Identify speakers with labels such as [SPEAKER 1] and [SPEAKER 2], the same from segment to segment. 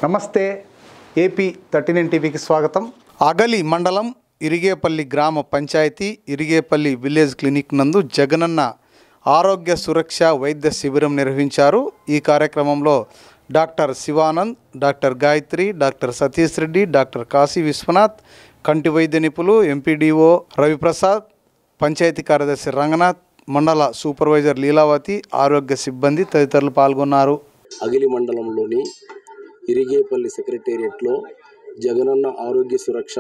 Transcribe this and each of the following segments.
[SPEAKER 1] నమస్తే AP thirty nine టీవీకి స్వాగతం అగలి మండలం ఇరిగేపల్లి గ్రామ పంచాయతీ ఇరిగేపల్లి విలేజ్ క్లినిక్ నందు జగనన్న ఆరోగ్య సురక్ష వైద్య శిబిరం నిర్వహించారు ఈ కార్యక్రమంలో doctor Shivanand doctor Gayatri doctor Satish Reddy doctor Kashi Vishwanath కంటి వైద్య నిపుణులు ఎంపీడీఓ రవిప్రసాద్ పంచాయతీ కార్యదర్శి రంగనాథ్ మండల సూపర్వైజర్ లీలావతి ఆరోగ్య సిబ్బంది తదితరులు పాల్గొన్నారు
[SPEAKER 2] అగిలి మండలంలోని ఇరిగేపల్లి సెక్రటేరియట్లో జగనన్న ఆరోగ్య సురక్ష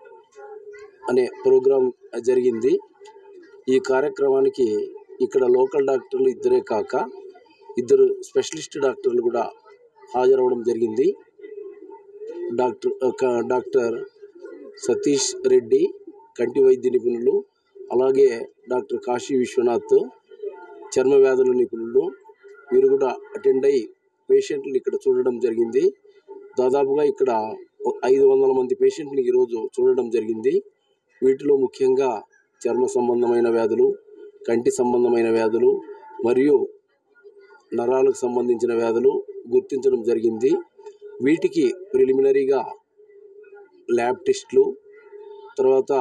[SPEAKER 2] అనే ప్రోగ్రాం జరిగింది ఈ కార్యక్రమానికి ఇక్కడ లోకల్ డాక్టర్లు ఇద్దరే కాక ఇద్దరు స్పెషలిస్ట్ డాక్టర్లు కూడా హాజరవడం జరిగింది డాక్టర్ ఒక డాక్టర్ సతీష్ రెడ్డి కంటి వైద్య నిపుణులు అలాగే డాక్టర్ కాశీ విశ్వనాథ్ చర్మ వ్యాధుల నిపుణులు వీరు కూడా అటెండ్ అయ్యి పేషెంట్ని ఇక్కడ చూడడం జరిగింది దాదాపుగా ఇక్కడ ఒక ఐదు వందల మంది పేషెంట్ని ఈరోజు చూడడం జరిగింది వీటిలో ముఖ్యంగా చర్మ సంబంధమైన వ్యాధులు కంటి సంబంధమైన వ్యాధులు మరియు నరాలకు సంబంధించిన వ్యాధులు గుర్తించడం జరిగింది వీటికి ప్రిలిమినరీగా ల్యాబ్ టెస్ట్లు తర్వాత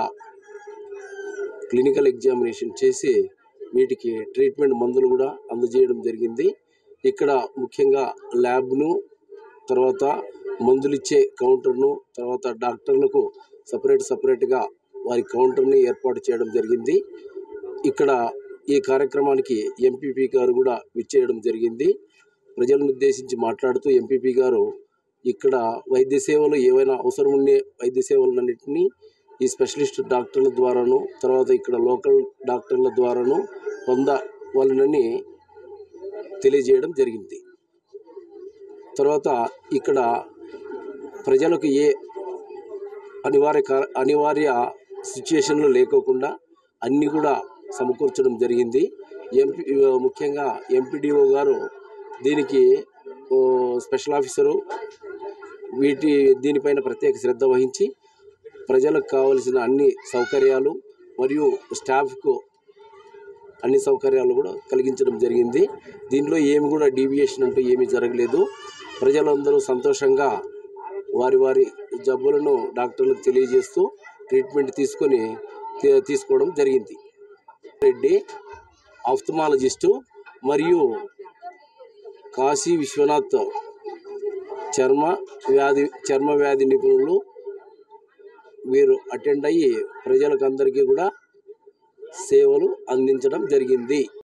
[SPEAKER 2] క్లినికల్ ఎగ్జామినేషన్ చేసి వీటికి ట్రీట్మెంట్ మందులు కూడా అందజేయడం జరిగింది ఇక్కడ ముఖ్యంగా ల్యాబ్ను తర్వాత మందులు ఇచ్చే కౌంటర్ను తర్వాత డాక్టర్లకు సపరేట్ సపరేట్గా వారి కౌంటర్ని ఏర్పాటు చేయడం జరిగింది ఇక్కడ ఈ కార్యక్రమానికి ఎంపీపీ గారు కూడా విచ్చేయడం జరిగింది ప్రజలను ఉద్దేశించి మాట్లాడుతూ ఎంపీపీ గారు ఇక్కడ వైద్య సేవలు ఏవైనా అవసరం ఉండే వైద్య సేవలన్నింటినీ ఈ స్పెషలిస్ట్ డాక్టర్ల ద్వారాను తర్వాత ఇక్కడ లోకల్ డాక్టర్ల ద్వారాను పొందవలనని తెలియజేయడం జరిగింది తర్వాత ఇక్కడ ప్రజలకు ఏ అనివార్య కా- అనివార్య సిచ్యుయేషన్లు లేకోకుండా అన్నీ కూడా సమకూర్చడం జరిగింది ఎంపీ ముఖ్యంగా ఎంపీడీఓ గారు దీనికి ఓ, స్పెషల్ ఆఫీసరు వీటి దీనిపైన ప్రత్యేక శ్రద్ధ వహించి ప్రజలకు కావలసిన అన్ని సౌకర్యాలు మరియు స్టాఫ్కు అన్ని సౌకర్యాలు కూడా కలిగించడం జరిగింది దీంట్లో ఏమి కూడా డీవియేషన్ అంటూ ఏమీ జరగలేదు ప్రజలందరూ సంతోషంగా వారి వారి జబ్బులను డాక్టర్లకు తెలియజేస్తూ ట్రీట్మెంట్ తీసుకొని తీ- తీసుకోవడం జరిగింది రెడ్డి ఆఫ్థమాలజిస్టు మరియు కాశీ విశ్వనాథ్ చర్మ వ్యాధి చర్మ వ్యాధి నిపుణులు వీరు అటెండ్ అయ్యి ప్రజలకు అందరికీ కూడా సేవలు అందించడం జరిగింది